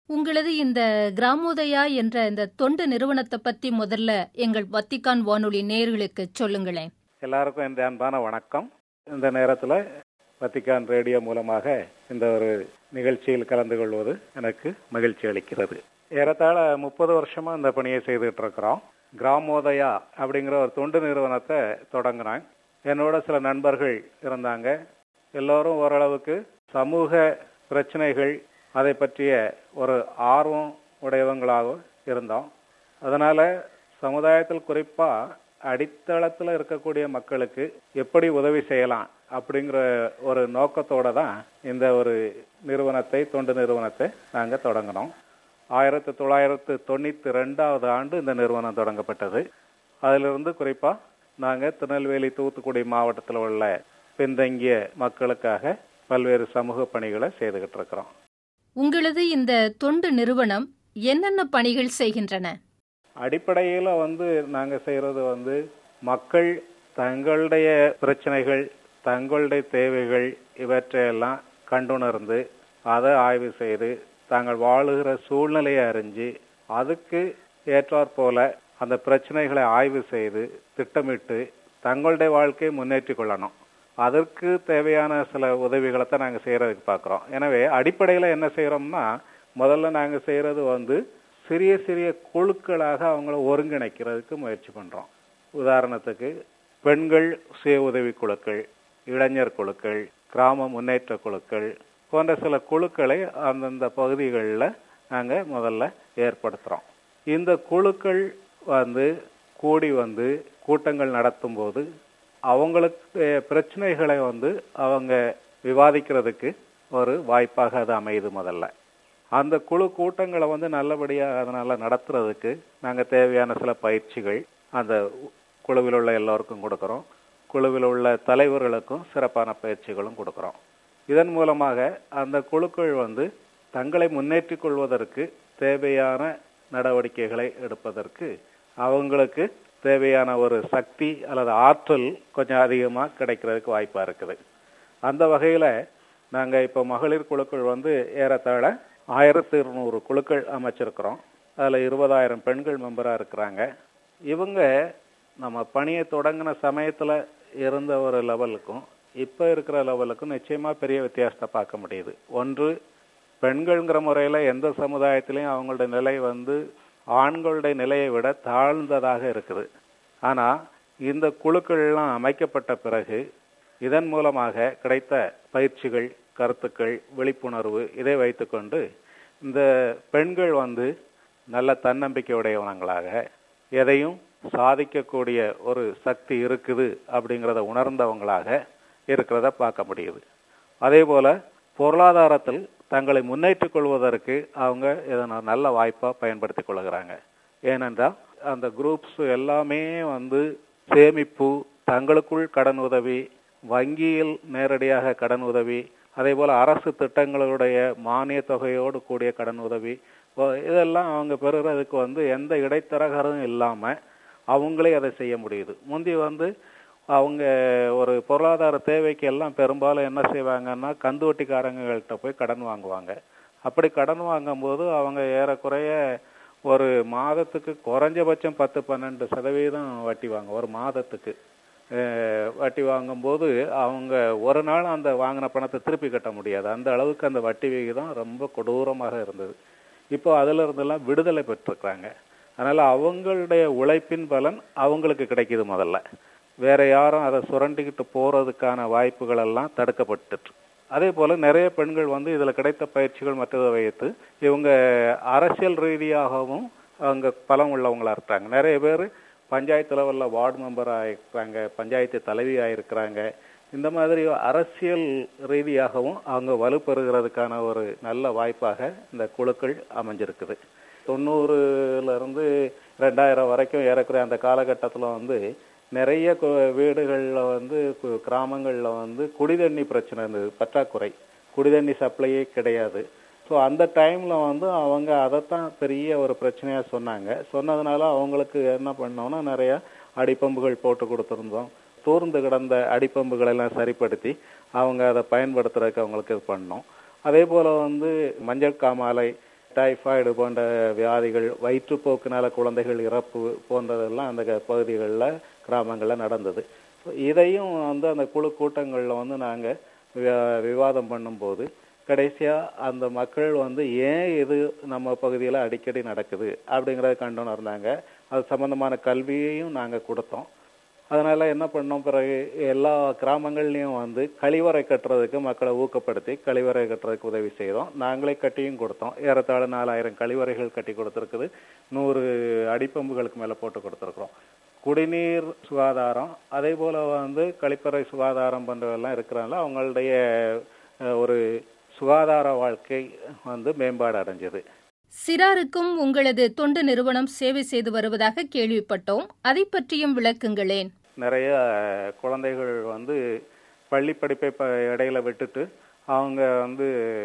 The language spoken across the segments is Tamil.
உங்களது இந்த கிராமோதயா என்ற இந்த தொண்டு நிறுவனத்தை பத்தி முதல்ல எங்கள் வத்திக்கான் வானொலி நேயர்களுக்கு சொல்லுங்களேன் எல்லாருக்கும் இந்த அன்பான வணக்கம் இந்த நேரத்தில் வத்திக்கான் ரேடியோ மூலமாக இந்த ஒரு நிகழ்ச்சியில் கலந்து கொள்வது எனக்கு மகிழ்ச்சி அளிக்கிறது ஏறத்தாழ முப்பது வருஷமா இந்த பணியை செய்துட்டு இருக்கிறோம் கிராமோதயா அப்படிங்கிற ஒரு தொண்டு நிறுவனத்தை தொடங்கினேன் என்னோட சில நண்பர்கள் இருந்தாங்க எல்லோரும் ஓரளவுக்கு சமூக பிரச்சனைகள் அதை பற்றிய ஒரு ஆர்வம் உடையவங்களாக இருந்தோம் அதனால சமுதாயத்தில் குறிப்பா அடித்தளத்தில் இருக்கக்கூடிய மக்களுக்கு எப்படி உதவி செய்யலாம் அப்படிங்கிற ஒரு நோக்கத்தோட தான் இந்த ஒரு நிறுவனத்தை தொண்டு நிறுவனத்தை நாங்கள் தொடங்கினோம் ஆயிரத்தி தொள்ளாயிரத்து தொண்ணூற்றி ரெண்டாவது ஆண்டு இந்த நிறுவனம் தொடங்கப்பட்டது அதிலிருந்து குறிப்பாக நாங்கள் திருநெல்வேலி தூத்துக்குடி மாவட்டத்தில் உள்ள பின்தங்கிய மக்களுக்காக பல்வேறு சமூக பணிகளை செய்துகிட்டு இருக்கிறோம் உங்களது இந்த தொண்டு நிறுவனம் என்னென்ன பணிகள் செய்கின்றன அடிப்படையில் வந்து நாங்கள் செய்கிறது வந்து மக்கள் தங்களுடைய பிரச்சனைகள் தங்களுடைய தேவைகள் இவற்றையெல்லாம் கண்டுணர்ந்து அதை ஆய்வு செய்து தாங்கள் வாழுகிற சூழ்நிலையை அறிஞ்சு அதுக்கு ஏற்றாற் போல அந்த பிரச்சனைகளை ஆய்வு செய்து திட்டமிட்டு தங்களுடைய வாழ்க்கையை முன்னேற்றி கொள்ளணும் அதற்கு தேவையான சில உதவிகளை தான் நாங்கள் செய்கிறதுக்கு பார்க்குறோம் எனவே அடிப்படையில் என்ன செய்கிறோம்னா முதல்ல நாங்கள் செய்கிறது வந்து சிறிய சிறிய குழுக்களாக அவங்கள ஒருங்கிணைக்கிறதுக்கு முயற்சி பண்ணுறோம் உதாரணத்துக்கு பெண்கள் சுய உதவி குழுக்கள் இளைஞர் குழுக்கள் கிராம முன்னேற்ற குழுக்கள் போன்ற சில குழுக்களை அந்தந்த பகுதிகளில் நாங்கள் முதல்ல ஏற்படுத்துகிறோம் இந்த குழுக்கள் வந்து கூடி வந்து கூட்டங்கள் நடத்தும் போது அவங்களுக்கு பிரச்சனைகளை வந்து அவங்க விவாதிக்கிறதுக்கு ஒரு வாய்ப்பாக அது அமையுது முதல்ல அந்த குழு கூட்டங்களை வந்து நல்லபடியாக அதனால் நடத்துறதுக்கு நாங்கள் தேவையான சில பயிற்சிகள் அந்த குழுவில் உள்ள எல்லோருக்கும் கொடுக்குறோம் குழுவில் உள்ள தலைவர்களுக்கும் சிறப்பான பயிற்சிகளும் கொடுக்குறோம் இதன் மூலமாக அந்த குழுக்கள் வந்து தங்களை முன்னேற்றிக் கொள்வதற்கு தேவையான நடவடிக்கைகளை எடுப்பதற்கு அவங்களுக்கு தேவையான ஒரு சக்தி அல்லது ஆற்றல் கொஞ்சம் அதிகமாக கிடைக்கிறதுக்கு வாய்ப்பாக இருக்குது அந்த வகையில் நாங்கள் இப்போ மகளிர் குழுக்கள் வந்து ஏறத்தாழ ஆயிரத்தி இருநூறு குழுக்கள் அமைச்சிருக்கிறோம் அதில் இருபதாயிரம் பெண்கள் மெம்பராக இருக்கிறாங்க இவங்க நம்ம பணியை தொடங்கின சமயத்தில் இருந்த ஒரு லெவலுக்கும் இப்போ இருக்கிற லெவலுக்கும் நிச்சயமாக பெரிய வித்தியாசத்தை பார்க்க முடியுது ஒன்று பெண்கள்ங்கிற முறையில் எந்த சமுதாயத்திலையும் அவங்களுடைய நிலை வந்து ஆண்களுடைய நிலையை விட தாழ்ந்ததாக இருக்குது ஆனால் இந்த குழுக்கள்லாம் அமைக்கப்பட்ட பிறகு இதன் மூலமாக கிடைத்த பயிற்சிகள் கருத்துக்கள் விழிப்புணர்வு இதை வைத்துக்கொண்டு இந்த பெண்கள் வந்து நல்ல தன்னம்பிக்கை உடையவனங்களாக எதையும் சாதிக்கக்கூடிய ஒரு சக்தி இருக்குது அப்படிங்கிறத உணர்ந்தவங்களாக இருக்கிறத பார்க்க முடியுது அதே போல பொருளாதாரத்தில் தங்களை முன்னேற்றிக் கொள்வதற்கு அவங்க இதை நல்ல வாய்ப்பாக பயன்படுத்திக் கொள்கிறாங்க ஏனென்றால் அந்த குரூப்ஸ் எல்லாமே வந்து சேமிப்பு தங்களுக்குள் கடன் உதவி வங்கியில் நேரடியாக கடன் உதவி அதே போல் அரசு திட்டங்களுடைய மானிய தொகையோடு கூடிய கடன் உதவி இதெல்லாம் அவங்க பெறுறதுக்கு வந்து எந்த இடைத்தரகரும் இல்லாமல் அவங்களே அதை செய்ய முடியுது முந்தி வந்து அவங்க ஒரு பொருளாதார தேவைக்கு எல்லாம் பெரும்பாலும் என்ன செய்வாங்கன்னா கந்து வட்டிக்காரங்கள்கிட்ட போய் கடன் வாங்குவாங்க அப்படி கடன் வாங்கும்போது அவங்க ஏறக்குறைய ஒரு மாதத்துக்கு குறைஞ்சபட்சம் பத்து பன்னெண்டு சதவீதம் வட்டி வாங்க ஒரு மாதத்துக்கு வட்டி வாங்கும்போது அவங்க ஒரு நாள் அந்த வாங்கின பணத்தை திருப்பி கட்ட முடியாது அந்த அளவுக்கு அந்த வட்டி விகிதம் ரொம்ப கொடூரமாக இருந்தது இப்போ அதில் இருந்தெல்லாம் விடுதலை பெற்றிருக்கிறாங்க அதனால் அவங்களுடைய உழைப்பின் பலன் அவங்களுக்கு கிடைக்கிது முதல்ல வேற யாரும் அதை சுரண்டிக்கிட்டு போகிறதுக்கான வாய்ப்புகள் எல்லாம் தடுக்கப்பட்டுட்டு அதே போல் நிறைய பெண்கள் வந்து இதில் கிடைத்த பயிற்சிகள் மற்றதை வைத்து இவங்க அரசியல் ரீதியாகவும் அவங்க பலம் உள்ளவங்களா இருக்கிறாங்க நிறைய பேர் பஞ்சாயத்து லெவலில் வார்டு மெம்பராக இருக்கிறாங்க பஞ்சாயத்து தலைவியாக இருக்கிறாங்க இந்த மாதிரி அரசியல் ரீதியாகவும் அவங்க வலுப்பெறுகிறதுக்கான ஒரு நல்ல வாய்ப்பாக இந்த குழுக்கள் அமைஞ்சிருக்குது தொண்ணூறுலேருந்து ரெண்டாயிரம் வரைக்கும் ஏறக்குறைய அந்த காலகட்டத்தில் வந்து நிறைய வீடுகளில் வந்து கிராமங்களில் வந்து குடிதண்ணி பிரச்சனை இருந்தது பற்றாக்குறை குடிதண்ணி சப்ளையே கிடையாது ஸோ அந்த டைமில் வந்து அவங்க அதைத்தான் பெரிய ஒரு பிரச்சனையாக சொன்னாங்க சொன்னதுனால அவங்களுக்கு என்ன பண்ணோம்னா நிறைய அடிப்பம்புகள் போட்டு கொடுத்துருந்தோம் தூர்ந்து கிடந்த அடிப்பம்புகளை எல்லாம் சரிப்படுத்தி அவங்க அதை பயன்படுத்துறதுக்கு அவங்களுக்கு இது பண்ணோம் அதே போல் வந்து மஞ்சள் காமாலை டைஃபாய்டு போன்ற வியாதிகள் வயிற்றுப்போக்குனால குழந்தைகள் இறப்பு போன்றதெல்லாம் அந்த பகுதிகளில் கிராமங்களில் நடந்தது இதையும் வந்து அந்த குழு கூட்டங்களில் வந்து நாங்கள் விவாதம் பண்ணும்போது கடைசியாக அந்த மக்கள் வந்து ஏன் இது நம்ம பகுதியில் அடிக்கடி நடக்குது அப்படிங்கிறத கண்டுணர்ந்தாங்க அது சம்பந்தமான கல்வியையும் நாங்கள் கொடுத்தோம் அதனால என்ன பண்ணோம் பிறகு எல்லா கிராமங்கள்லையும் வந்து கழிவறை கட்டுறதுக்கு மக்களை ஊக்கப்படுத்தி கழிவறை கட்டுறதுக்கு உதவி செய்தோம் நாங்களே கட்டியும் கொடுத்தோம் ஏறத்தாழ நாலாயிரம் கழிவறைகள் கட்டி கொடுத்துருக்குது நூறு அடிப்பம்புகளுக்கு மேலே போட்டு கொடுத்துருக்குறோம் குடிநீர் சுகாதாரம் அதே போல வந்து கழிப்பறை சுகாதாரம் போன்றவெல்லாம் இருக்கிறனால அவங்களுடைய ஒரு சுகாதார வாழ்க்கை வந்து மேம்பாடு அடைஞ்சது சிறாருக்கும் உங்களது தொண்டு நிறுவனம் சேவை செய்து வருவதாக கேள்விப்பட்டோம் அதை பற்றியும் விளக்குங்களேன் நிறைய குழந்தைகள் வந்து பள்ளி படிப்பை ப இடையில விட்டுட்டு அவங்க வந்து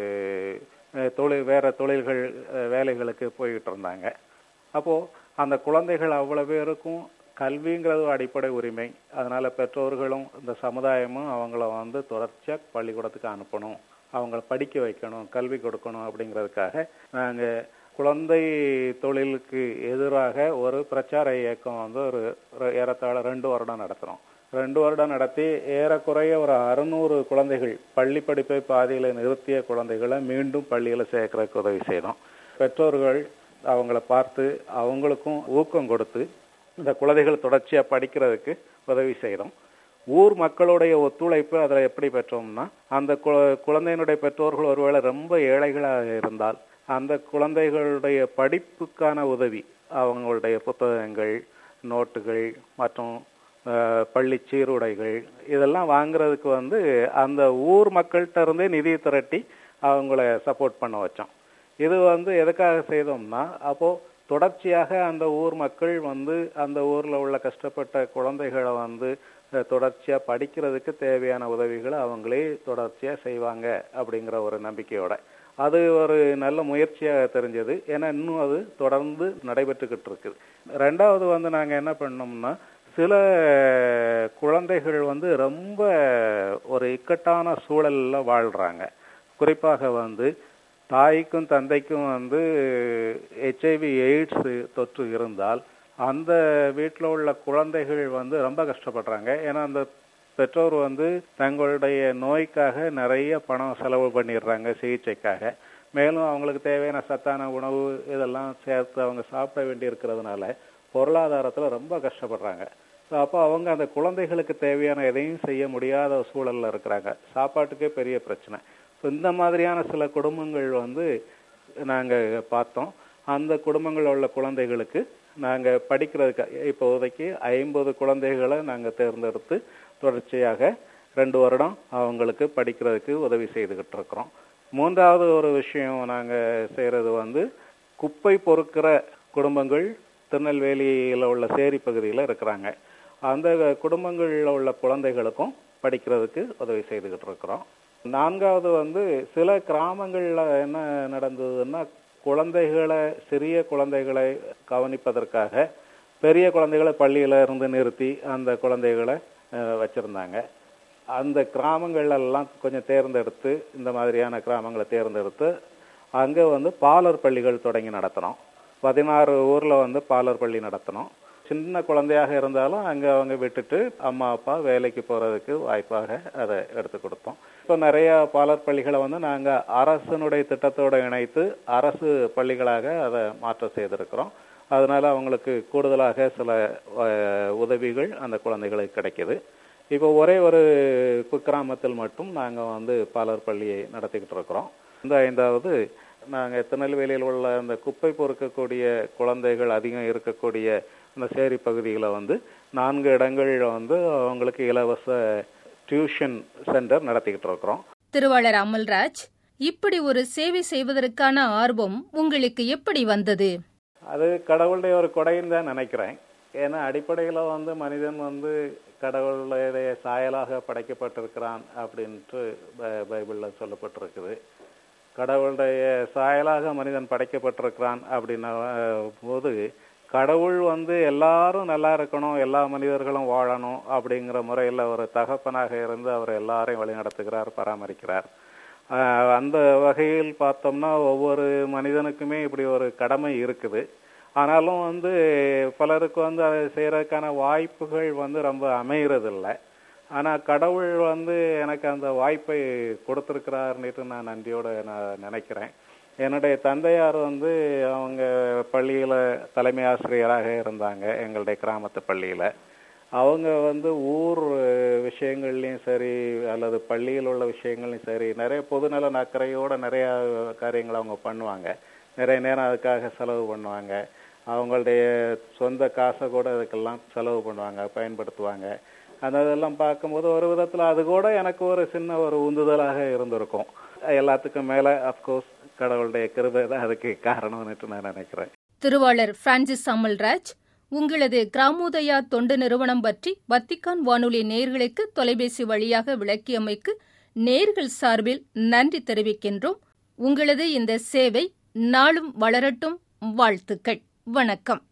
தொழில் வேற தொழில்கள் வேலைகளுக்கு போய்கிட்டு இருந்தாங்க அப்போ அந்த குழந்தைகள் அவ்வளவு பேருக்கும் கல்விங்கிறது அடிப்படை உரிமை அதனால பெற்றோர்களும் இந்த சமுதாயமும் அவங்கள வந்து தொடர்ச்சியாக பள்ளிக்கூடத்துக்கு அனுப்பணும் அவங்கள படிக்க வைக்கணும் கல்வி கொடுக்கணும் அப்படிங்கிறதுக்காக நாங்கள் குழந்தை தொழிலுக்கு எதிராக ஒரு பிரச்சார இயக்கம் வந்து ஒரு ஏறத்தாழ ரெண்டு வருடம் நடத்தினோம் ரெண்டு வருடம் நடத்தி ஏறக்குறைய ஒரு அறுநூறு குழந்தைகள் பள்ளி படிப்பை பாதியில் நிறுத்திய குழந்தைகளை மீண்டும் பள்ளியில் சேர்க்கறதுக்கு உதவி செய்தோம் பெற்றோர்கள் அவங்கள பார்த்து அவங்களுக்கும் ஊக்கம் கொடுத்து இந்த குழந்தைகள் தொடர்ச்சியாக படிக்கிறதுக்கு உதவி செய்தோம் ஊர் மக்களுடைய ஒத்துழைப்பு அதில் எப்படி பெற்றோம்னா அந்த குழந்தையினுடைய பெற்றோர்கள் ஒருவேளை ரொம்ப ஏழைகளாக இருந்தால் அந்த குழந்தைகளுடைய படிப்புக்கான உதவி அவங்களுடைய புத்தகங்கள் நோட்டுகள் மற்றும் பள்ளி சீருடைகள் இதெல்லாம் வாங்குறதுக்கு வந்து அந்த ஊர் மக்கள்கிட்ட இருந்தே நிதி திரட்டி அவங்கள சப்போர்ட் பண்ண வச்சோம் இது வந்து எதுக்காக செய்தோம்னா அப்போ தொடர்ச்சியாக அந்த ஊர் மக்கள் வந்து அந்த ஊர்ல உள்ள கஷ்டப்பட்ட குழந்தைகளை வந்து தொடர்ச்சியா படிக்கிறதுக்கு தேவையான உதவிகளை அவங்களே தொடர்ச்சியா செய்வாங்க அப்படிங்கிற ஒரு நம்பிக்கையோட அது ஒரு நல்ல முயற்சியாக தெரிஞ்சது ஏன்னா இன்னும் அது தொடர்ந்து நடைபெற்றுக்கிட்டு இருக்குது ரெண்டாவது வந்து நாங்க என்ன பண்ணோம்னா சில குழந்தைகள் வந்து ரொம்ப ஒரு இக்கட்டான சூழல்ல வாழ்றாங்க குறிப்பாக வந்து தாய்க்கும் தந்தைக்கும் வந்து ஹெச்ஐவி எய்ட்ஸ் தொற்று இருந்தால் அந்த வீட்டில் உள்ள குழந்தைகள் வந்து ரொம்ப கஷ்டப்படுறாங்க ஏன்னா அந்த பெற்றோர் வந்து தங்களுடைய நோய்க்காக நிறைய பணம் செலவு பண்ணிடுறாங்க சிகிச்சைக்காக மேலும் அவங்களுக்கு தேவையான சத்தான உணவு இதெல்லாம் சேர்த்து அவங்க சாப்பிட வேண்டி இருக்கிறதுனால பொருளாதாரத்தில் ரொம்ப கஷ்டப்படுறாங்க ஸோ அப்போ அவங்க அந்த குழந்தைகளுக்கு தேவையான எதையும் செய்ய முடியாத சூழல்ல இருக்கிறாங்க சாப்பாட்டுக்கே பெரிய பிரச்சனை ஸோ இந்த மாதிரியான சில குடும்பங்கள் வந்து நாங்கள் பார்த்தோம் அந்த குடும்பங்களில் உள்ள குழந்தைகளுக்கு நாங்கள் படிக்கிறதுக்கு இப்போதைக்கு ஐம்பது குழந்தைகளை நாங்கள் தேர்ந்தெடுத்து தொடர்ச்சியாக ரெண்டு வருடம் அவங்களுக்கு படிக்கிறதுக்கு உதவி செய்துக்கிட்டு இருக்கிறோம் மூன்றாவது ஒரு விஷயம் நாங்கள் செய்கிறது வந்து குப்பை பொறுக்கிற குடும்பங்கள் திருநெல்வேலியில் உள்ள சேரி பகுதியில் இருக்கிறாங்க அந்த குடும்பங்களில் உள்ள குழந்தைகளுக்கும் படிக்கிறதுக்கு உதவி செய்துக்கிட்டு இருக்கிறோம் நான்காவது வந்து சில கிராமங்களில் என்ன நடந்ததுன்னா குழந்தைகளை சிறிய குழந்தைகளை கவனிப்பதற்காக பெரிய குழந்தைகளை பள்ளியில இருந்து நிறுத்தி அந்த குழந்தைகளை வச்சிருந்தாங்க அந்த கிராமங்கள்லாம் கொஞ்சம் தேர்ந்தெடுத்து இந்த மாதிரியான கிராமங்களை தேர்ந்தெடுத்து அங்கே வந்து பாலர் பள்ளிகள் தொடங்கி நடத்தினோம் பதினாறு ஊரில் வந்து பாலர் பள்ளி நடத்தினோம் சின்ன குழந்தையாக இருந்தாலும் அங்கே அவங்க விட்டுட்டு அம்மா அப்பா வேலைக்கு போகிறதுக்கு வாய்ப்பாக அதை எடுத்து கொடுத்தோம் இப்போ நிறைய பாலர் பள்ளிகளை வந்து நாங்கள் அரசனுடைய திட்டத்தோடு இணைத்து அரசு பள்ளிகளாக அதை மாற்றம் செய்திருக்கிறோம் அதனால அவங்களுக்கு கூடுதலாக சில உதவிகள் அந்த குழந்தைகளுக்கு கிடைக்கிது இப்போ ஒரே ஒரு குக்கிராமத்தில் மட்டும் நாங்கள் வந்து பாலர் பள்ளியை நடத்திக்கிட்டு இருக்கிறோம் இந்த ஐந்தாவது நாங்கள் திருநெல்வேலியில் உள்ள அந்த குப்பை பொறுக்கக்கூடிய குழந்தைகள் அதிகம் இருக்கக்கூடிய அந்த சேரி பகுதியில் வந்து நான்கு இடங்களில் வந்து அவங்களுக்கு இலவச டியூஷன் சென்டர் நடத்திக்கிட்டு இருக்கிறோம் திருவாளர் அமல்ராஜ் இப்படி ஒரு சேவை செய்வதற்கான ஆர்வம் உங்களுக்கு எப்படி வந்தது அது கடவுளுடைய ஒரு கொடைன்னு தான் நினைக்கிறேன் ஏன்னா அடிப்படையில் வந்து மனிதன் வந்து கடவுளுடைய சாயலாக படைக்கப்பட்டிருக்கிறான் அப்படின்ட்டு பைபிளில் சொல்லப்பட்டிருக்குது கடவுளுடைய சாயலாக மனிதன் படைக்கப்பட்டிருக்கிறான் அப்படின்ன போது கடவுள் வந்து எல்லாரும் நல்லா இருக்கணும் எல்லா மனிதர்களும் வாழணும் அப்படிங்கிற முறையில் ஒரு தகப்பனாக இருந்து அவர் எல்லாரையும் வழிநடத்துகிறார் பராமரிக்கிறார் ஆஹ் அந்த வகையில் பார்த்தோம்னா ஒவ்வொரு மனிதனுக்குமே இப்படி ஒரு கடமை இருக்குது ஆனாலும் வந்து பலருக்கு வந்து அதை செய்யறதுக்கான வாய்ப்புகள் வந்து ரொம்ப அமையறதில்லை ஆனா கடவுள் வந்து எனக்கு அந்த வாய்ப்பை கொடுத்திருக்கிறாருன்னுட்டு நான் நன்றியோட நான் நினைக்கிறேன் என்னுடைய தந்தையார் வந்து அவங்க பள்ளியில தலைமை ஆசிரியராக இருந்தாங்க எங்களுடைய கிராமத்து பள்ளியில அவங்க வந்து ஊர் விஷயங்கள்லையும் சரி அல்லது பள்ளியில் உள்ள விஷயங்கள்லையும் சரி நிறைய பொதுநல அக்கறையோட நிறைய காரியங்களை அவங்க பண்ணுவாங்க நிறைய நேரம் அதுக்காக செலவு பண்ணுவாங்க அவங்களுடைய சொந்த காசை கூட அதுக்கெல்லாம் செலவு பண்ணுவாங்க பயன்படுத்துவாங்க அந்த இதெல்லாம் பார்க்கும்போது ஒரு விதத்துல அது கூட எனக்கு ஒரு சின்ன ஒரு உந்துதலாக இருந்திருக்கும் எல்லாத்துக்கும் மேல அப்கோர்ஸ் கடவுளுடைய கிருபை தான் அதுக்கு காரணம்னுட்டு நான் நினைக்கிறேன் திருவாளர் பிரான்சிஸ் அமல்ராஜ் உங்களது கிராமோதயா தொண்டு நிறுவனம் பற்றி வத்திக்கான் வானொலி நேர்களுக்கு தொலைபேசி வழியாக விளக்கியமைக்கு நேர்கள் சார்பில் நன்றி தெரிவிக்கின்றோம் உங்களது இந்த சேவை நாளும் வளரட்டும் வாழ்த்துக்கள் வணக்கம்